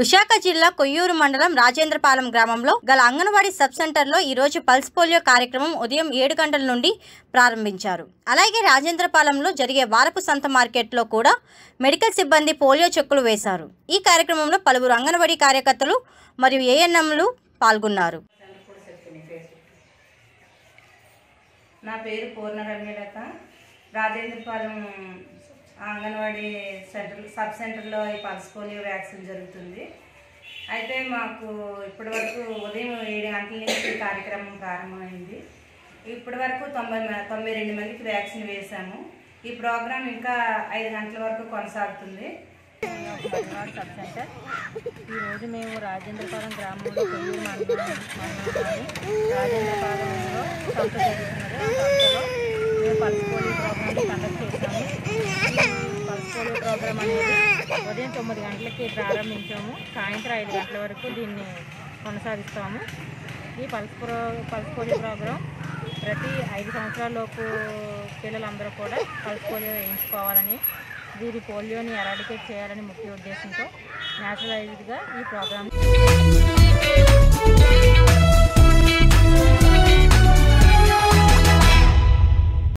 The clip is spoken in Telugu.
విశాఖ జిల్లా కొయ్యూరు మండలం రాజేంద్రపాలెం గ్రామంలో గల అంగన్వాడీ సబ్ సెంటర్లో ఈ రోజు పల్స్ పోలియో కార్యక్రమం ఉదయం ఏడు గంటల నుండి ప్రారంభించారు అలాగే రాజేంద్రపాలెంలో జరిగే వారపు సంత మార్కెట్లో కూడా మెడికల్ సిబ్బంది పోలియో చెక్కులు వేశారు ఈ కార్యక్రమంలో పలువురు అంగన్వాడీ కార్యకర్తలు మరియు ఏఎన్ఎంలు పాల్గొన్నారు నా పేరు పూర్ణ రమ్యలత రాజేంద్రపాలెం అంగన్వాడీ సెంటర్ సబ్ సెంటర్లో ఈ పల్స్ పోలియో వ్యాక్సిన్ జరుగుతుంది అయితే మాకు ఇప్పటి వరకు ఉదయం ఏడు గంటల నుంచి ఈ కార్యక్రమం ప్రారంభమైంది ఇప్పటి వరకు తొంభై మ- తొంభై రెండు మందికి వ్యాక్సిన్ వేశాము ఈ ప్రోగ్రాం ఇంకా ఐదు గంటల వరకు కొనసాగుతుంది మధువాడ సబ్ సెంటర్ ఈరోజు మేము రాజేంద్రపాలెం గ్రామంలో కొయ్యూరు మండలం మండలంలోని రాజేంద్రపాలెంలో సంస్థ జరుగుతున్నది ఆ సంస్థలో మేము పల్స్ పోలియో ప్రోగ్రామ్ని కండక్ట్ చేశాము ఈ పల్స్ పోలియో ప్రోగ్రామ్ అనేది ఉదయం తొమ్మిది గంటలకి ప్రారంభించాము సాయంత్రం ఐదు గంటల వరకు దీన్ని కొనసాగిస్తాము ఈ pulse pro pulse polio programme ప్రతి ఐదు సంవత్సరాలలోపు పిల్లలందరూ కూడా పల్స్ పోలియో వేయించుకోవాలని వీరి పోలియోని ఎరాడికేట్ చేయాలని ముఖ్య ఉద్దేశంతో నేషనలైజ్డ్గా ఈ ప్రోగ్రామ్